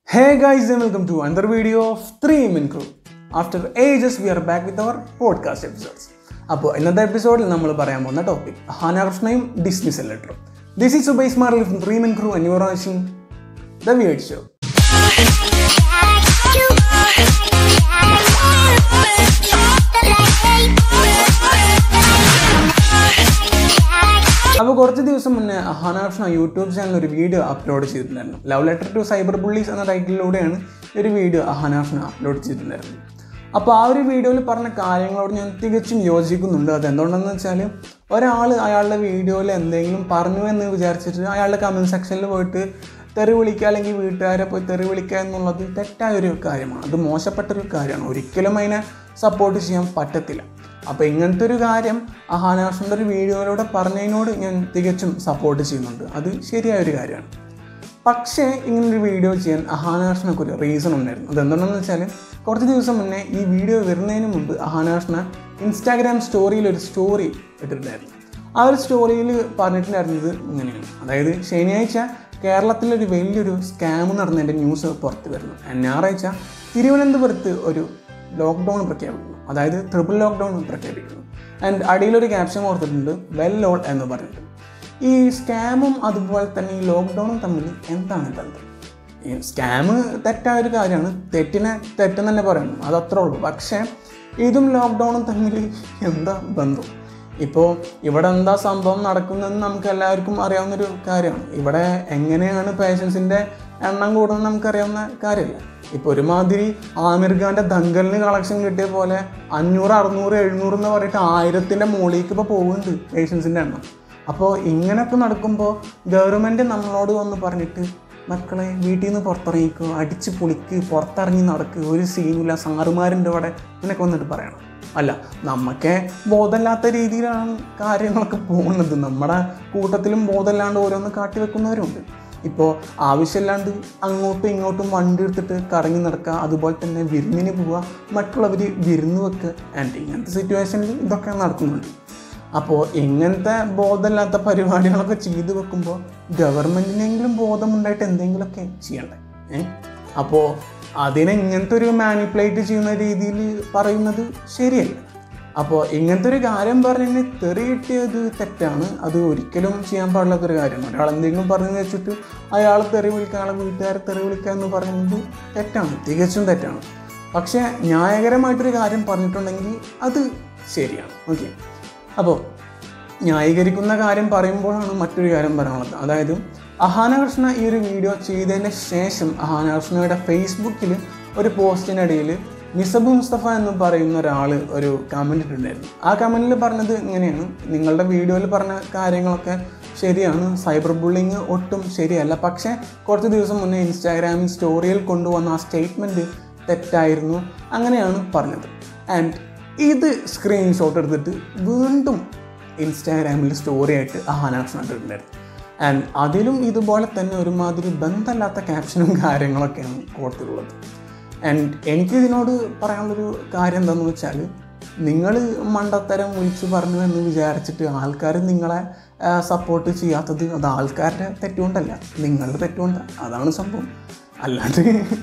Hey guys and welcome to another video of 3 Min Crew. After ages we are back with our podcast episodes. അപ്പോൾ ഇന്നത്തെ എപ്പിസോഡിൽ നമ്മൾ പറയാൻ പോകുന്ന topic ഹാനാകൃഷ്ണയും ഡിസ്മിസൽ ലെറ്ററും ദിസ് ഈസ് സുബൈസ് മാറിൽ from three men crew and you're watching the weird show അപ്പോൾ കുറച്ച് ദിവസം മുന്നേ ഹാനാകൃഷ്ണ യൂട്യൂബ് ചാനൽ ഒരു വീഡിയോ അപ്ലോഡ് ചെയ്തിട്ടുണ്ടായിരുന്നു love letter to cyber bullies എന്ന ടൈറ്റിലൂടെയാണ് ഈ ഒരു വീഡിയോ ഹാനാകൃഷ്ണ അപ്ലോഡ് ചെയ്തിട്ടുണ്ടായിരുന്നത് അപ്പോൾ ആ ഒരു വീഡിയോയിൽ പറഞ്ഞ കാര്യങ്ങളോട് ഞാൻ തികച്ചും യോജിക്കുന്നുണ്ട് അത് എന്തുകൊണ്ടെന്ന് വെച്ചാൽ ഒരാൾ അയാളുടെ വീഡിയോയിൽ എന്തെങ്കിലും പറഞ്ഞു എന്ന് വിചാരിച്ചിട്ട് അയാളുടെ കമൻറ്റ് സെക്ഷനിൽ പോയിട്ട് തെറി വിളിക്കുക അല്ലെങ്കിൽ വീട്ടുകാരെ പോയി തെറി വിളിക്കുക എന്നുള്ളത് തെറ്റായൊരു കാര്യമാണ് അത് മോശപ്പെട്ടൊരു കാര്യമാണ് ഒരിക്കലും അതിനെ സപ്പോർട്ട് ചെയ്യാൻ പറ്റത്തില്ല അപ്പോൾ ഇങ്ങനത്തെ ഒരു കാര്യം അഹാനാഷിൻ്റെ ഒരു വീഡിയോയിലൂടെ പറഞ്ഞതിനോട് ഞാൻ തികച്ചും സപ്പോർട്ട് ചെയ്യുന്നുണ്ട് അത് ശരിയായൊരു കാര്യമാണ് പക്ഷേ ഇങ്ങനൊരു വീഡിയോ ചെയ്യാൻ അഹാനാഷിനൊക്കെ ഒരു റീസൺ ഉണ്ടായിരുന്നു അതെന്താണെന്ന് വെച്ചാൽ കുറച്ച് ദിവസം മുന്നേ ഈ വീഡിയോ വരുന്നതിന് മുമ്പ് അഹാനാഷിന ഇൻസ്റ്റാഗ്രാം സ്റ്റോറിയിൽ ഒരു സ്റ്റോറി ഇട്ടിട്ടുണ്ടായിരുന്നു ആ ഒരു സ്റ്റോറിയിൽ പറഞ്ഞിട്ടുണ്ടായിരുന്നത് ഇങ്ങനെയാണ് അതായത് ശനിയാഴ്ച കേരളത്തിലൊരു വലിയൊരു സ്കാം നടന്നതിൻ്റെ ന്യൂസ് പുറത്ത് വരുന്നു ഞായറാഴ്ച തിരുവനന്തപുരത്ത് ഒരു ലോക്ക്ഡൗൺ പ്രഖ്യാപിക്കുന്നു അതായത് ട്രിപ്പിൾ ലോക്ക്ഡൗൺ പ്രഖ്യാപിക്കുന്നു ആൻഡ് അടിയിലൊരു ക്യാപ്ഷൻ കൊടുത്തിട്ടുണ്ട് വെൽ ഓൾ എന്ന് പറഞ്ഞിട്ട് ഈ സ്കാമും അതുപോലെ തന്നെ ഈ ലോക്ക്ഡൗണും തമ്മിൽ എന്താണ് ബന്ധം ഈ സ്കാം തെറ്റായ ഒരു കാര്യമാണ് തെറ്റിനെ തെറ്റെന്ന് തന്നെ പറയണം അത് അത്രേ ഉള്ളൂ പക്ഷേ ഇതും ലോക്ക്ഡൗണും തമ്മിൽ എന്താ ബന്ധം ഇപ്പോൾ ഇവിടെ എന്താ സംഭവം നടക്കുന്നതെന്ന് നമുക്ക് എല്ലാവർക്കും അറിയാവുന്നൊരു കാര്യമാണ് ഇവിടെ എങ്ങനെയാണ് പേഷ്യൻസിൻ്റെ എണ്ണം കൂടുന്നത് നമുക്കറിയാവുന്ന കാര്യമല്ല ഇപ്പോൾ ഒരുമാതിരി ആമിർ ഖാൻ്റെ ദങ്കലിന് കളക്ഷൻ കിട്ടിയ പോലെ അഞ്ഞൂറ് അറുന്നൂറ് എഴുന്നൂറ് എന്ന് പറഞ്ഞിട്ട് ആയിരത്തിൻ്റെ മുകളിലേക്ക് ഇപ്പോൾ പോകുന്നുണ്ട് പേഷ്യൻസിൻ്റെ എണ്ണം അപ്പോൾ ഇങ്ങനെയൊക്കെ നടക്കുമ്പോൾ ഗവൺമെൻറ് നമ്മളോട് വന്ന് പറഞ്ഞിട്ട് മക്കളെ വീട്ടിൽ നിന്ന് പുറത്തിറങ്ങിക്കോ അടിച്ച് പൊളിക്ക് പുറത്തിറങ്ങി നടക്ക് ഒരു സീനുമില്ല സാറുമാരുണ്ട് ഇവിടെ ഇങ്ങനെയൊക്കെ വന്നിട്ട് പറയണം അല്ല നമുക്ക് ബോധമില്ലാത്ത രീതിയിലാണ് കാര്യങ്ങളൊക്കെ പോകുന്നത് നമ്മുടെ കൂട്ടത്തിലും ബോധമില്ലാണ്ട് ഓരോന്ന് കാട്ടി വെക്കുന്നവരുണ്ട് ഇപ്പോൾ ആവശ്യമില്ലാണ്ട് അങ്ങോട്ടും ഇങ്ങോട്ടും വണ്ടി എടുത്തിട്ട് കറങ്ങി നടക്കുക അതുപോലെ തന്നെ വിരുന്നിന് പോവുക മറ്റുള്ളവർ വിരുന്ന് വെക്കുക ആൻഡ് ഇങ്ങനത്തെ സിറ്റുവേഷനിൽ ഇതൊക്കെ നടക്കുന്നുണ്ട് അപ്പോൾ ഇങ്ങനത്തെ ബോധമില്ലാത്ത പരിപാടികളൊക്കെ ചെയ്തു വെക്കുമ്പോൾ ഗവൺമെൻറ്റിനെങ്കിലും ബോധമുണ്ടായിട്ട് എന്തെങ്കിലുമൊക്കെ ചെയ്യണ്ടേ ഏ അപ്പോൾ അതിനെ ഇങ്ങനത്തെ ഒരു മാനിപ്പുലേറ്റ് ചെയ്യുന്ന രീതിയിൽ പറയുന്നത് ശരിയല്ല അപ്പോൾ ഇങ്ങനത്തെ ഒരു കാര്യം പറഞ്ഞതിന് തെറി കിട്ടിയത് തെറ്റാണ് അത് ഒരിക്കലും ചെയ്യാൻ പാടില്ലാത്തൊരു കാര്യമാണ് ഒരാൾ എന്തെങ്കിലും പറഞ്ഞു വെച്ചിട്ട് അയാൾ തെറി വിളിക്കുക അയാളെ വീട്ടുകാരെ തെറി വിളിക്കുക എന്ന് പറയുന്നത് തെറ്റാണ് തികച്ചും തെറ്റാണ് പക്ഷേ ന്യായകരമായിട്ടൊരു കാര്യം പറഞ്ഞിട്ടുണ്ടെങ്കിൽ അത് ശരിയാണ് ഓക്കെ അപ്പോൾ ന്യായീകരിക്കുന്ന കാര്യം പറയുമ്പോഴാണ് മറ്റൊരു കാര്യം പറയാനുള്ളത് അതായത് അഹാനകൃഷ്ണ ഈ ഒരു വീഡിയോ ചെയ്തതിന് ശേഷം അഹാനകൃഷ്ണയുടെ ഫേസ്ബുക്കിൽ ഒരു പോസ്റ്റിനിടയിൽ നിസബ് മുസ്തഫ എന്ന് പറയുന്ന ഒരാൾ ഒരു കമൻ്റ് ഇട്ടിട്ടുണ്ടായിരുന്നു ആ കമൻറ്റിൽ പറഞ്ഞത് ഇങ്ങനെയാണ് നിങ്ങളുടെ വീഡിയോയിൽ പറഞ്ഞ കാര്യങ്ങളൊക്കെ ശരിയാണ് സൈബർ ബുള്ളിങ് ഒട്ടും ശരിയല്ല പക്ഷേ കുറച്ച് ദിവസം മുന്നേ ഇൻസ്റ്റാഗ്രാമിൽ സ്റ്റോറിയിൽ കൊണ്ടുവന്ന ആ സ്റ്റേറ്റ്മെൻറ്റ് തെറ്റായിരുന്നു അങ്ങനെയാണ് പറഞ്ഞത് ആൻഡ് ഇത് സ്ക്രീൻഷോട്ട് എടുത്തിട്ട് വീണ്ടും ഇൻസ്റ്റാഗ്രാമിൽ സ്റ്റോറി ആയിട്ട് അഹാനാക്ഷൻ ഇട്ടിട്ടുണ്ടായിരുന്നു ആൻഡ് അതിലും ഇതുപോലെ തന്നെ ഒരുമാതിരി ബന്ധമില്ലാത്ത ക്യാപ്ഷനും കാര്യങ്ങളൊക്കെയാണ് കൊടുത്തിട്ടുള്ളത് ആൻഡ് എനിക്കിതിനോട് പറയാനുള്ളൊരു കാര്യം എന്താണെന്ന് വെച്ചാൽ നിങ്ങൾ മണ്ടത്തരം വിളിച്ച് പറഞ്ഞു എന്ന് വിചാരിച്ചിട്ട് ആൾക്കാർ നിങ്ങളെ സപ്പോർട്ട് ചെയ്യാത്തത് അത് ആൾക്കാരുടെ തെറ്റുകൊണ്ടല്ല നിങ്ങളുടെ തെറ്റുകൊണ്ടാണ് അതാണ് സംഭവം അല്ലാണ്ട്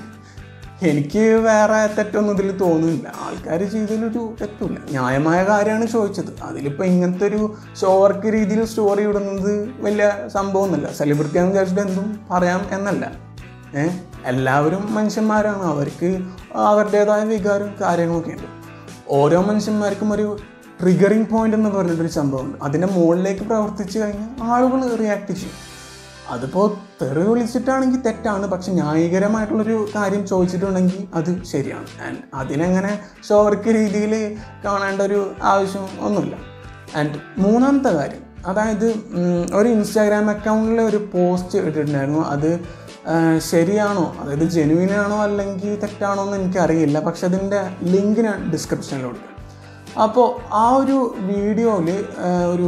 എനിക്ക് വേറെ തെറ്റൊന്നും ഇതിൽ തോന്നുന്നില്ല ആൾക്കാർ ചെയ്തതിലൊരു തെറ്റില്ല ന്യായമായ കാര്യമാണ് ചോദിച്ചത് അതിലിപ്പോൾ ഇങ്ങനത്തെ ഒരു ഷോ വർക്ക് രീതിയിൽ സ്റ്റോറി ഇടുന്നത് വലിയ സംഭവമൊന്നുമില്ല സെലിബ്രിറ്റി ആണെന്ന് വിചാരിച്ചിട്ട് എന്തും പറയാം എന്നല്ല ഏഹ് എല്ലാവരും മനുഷ്യന്മാരാണ് അവർക്ക് അവരുടേതായ വികാരവും കാര്യങ്ങളൊക്കെ ഉണ്ട് ഓരോ മനുഷ്യന്മാർക്കും ഒരു ട്രിഗറിങ് പോയിന്റ് എന്ന് പറഞ്ഞിട്ടൊരു സംഭവമുണ്ട് അതിൻ്റെ മുകളിലേക്ക് പ്രവർത്തിച്ചു കഴിഞ്ഞാൽ ആളുകൾ റിയാക്ട് ചെയ്യും അതിപ്പോൾ തെറി വിളിച്ചിട്ടാണെങ്കിൽ തെറ്റാണ് പക്ഷെ ന്യായീകരമായിട്ടുള്ളൊരു കാര്യം ചോദിച്ചിട്ടുണ്ടെങ്കിൽ അത് ശരിയാണ് ആൻഡ് അതിനെങ്ങനെ ഷോവർക്ക് രീതിയിൽ കാണേണ്ട ഒരു ആവശ്യം ഒന്നുമില്ല ആൻഡ് മൂന്നാമത്തെ കാര്യം അതായത് ഒരു ഇൻസ്റ്റാഗ്രാം അക്കൗണ്ടിൽ ഒരു പോസ്റ്റ് ഇട്ടിട്ടുണ്ടായിരുന്നു അത് ശരിയാണോ അതായത് ജെനുവിനാണോ അല്ലെങ്കിൽ തെറ്റാണോ എന്ന് എനിക്കറിയില്ല പക്ഷെ അതിൻ്റെ ലിങ്ക് ഞാൻ ഡിസ്ക്രിപ്ഷനിൽ കൊടുക്കാം അപ്പോൾ ആ ഒരു വീഡിയോയിൽ ഒരു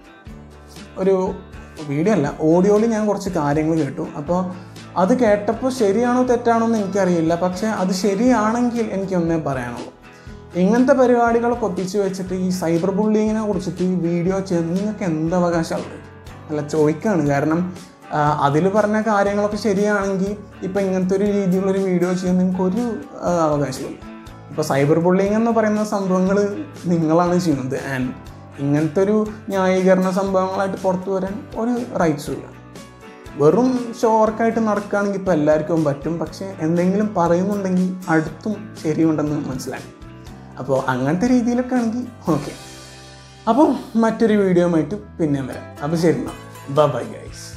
ഒരു വീഡിയോ അല്ല ഓഡിയോയിൽ ഞാൻ കുറച്ച് കാര്യങ്ങൾ കേട്ടു അപ്പോൾ അത് കേട്ടപ്പോൾ ശരിയാണോ തെറ്റാണോ എന്ന് എനിക്കറിയില്ല പക്ഷേ അത് ശരിയാണെങ്കിൽ എനിക്ക് ഒന്നേ പറയാനുള്ളൂ ഇങ്ങനത്തെ പരിപാടികളൊക്കെ ഒപ്പിച്ച് വെച്ചിട്ട് ഈ സൈബർ ബുള്ളിങ്ങിനെ കുറിച്ചിട്ട് ഈ വീഡിയോ ചെയ്ത് നിങ്ങൾക്ക് എന്ത് അവകാശമുള്ളത് അല്ല ചോദിക്കുകയാണ് കാരണം അതിൽ പറഞ്ഞ കാര്യങ്ങളൊക്കെ ശരിയാണെങ്കിൽ ഇപ്പം ഇങ്ങനത്തെ ഒരു രീതിയിലുള്ളൊരു വീഡിയോ ചെയ്യാൻ നിങ്ങൾക്ക് ഒരു ആ, അവകാശമില്ല ഇപ്പോൾ സൈബർ ബുള്ളിങ് എന്ന് പറയുന്ന സംഭവങ്ങൾ നിങ്ങളാണ് ചെയ്യുന്നത് ആൻഡ് ഇങ്ങനത്തെ ഒരു ന്യായീകരണ സംഭവങ്ങളായിട്ട് പുറത്തു വരാൻ ഒരു റൈറ്റ്സും ഇല്ല വെറും ഷോർക്കായിട്ട് നടക്കുകയാണെങ്കിൽ ഇപ്പോൾ എല്ലാവർക്കും പറ്റും പക്ഷേ എന്തെങ്കിലും പറയുന്നുണ്ടെങ്കിൽ അടുത്തും ശരിയുണ്ടെന്ന് മനസ്സിലാക്കി അപ്പോൾ അങ്ങനത്തെ രീതിയിലൊക്കെ ആണെങ്കിൽ ഓക്കെ അപ്പോൾ മറ്റൊരു വീഡിയോ ആയിട്ട് പിന്നെയും വരാം അപ്പോൾ ശരി എന്നാൽ ബൈ ഗൈസ്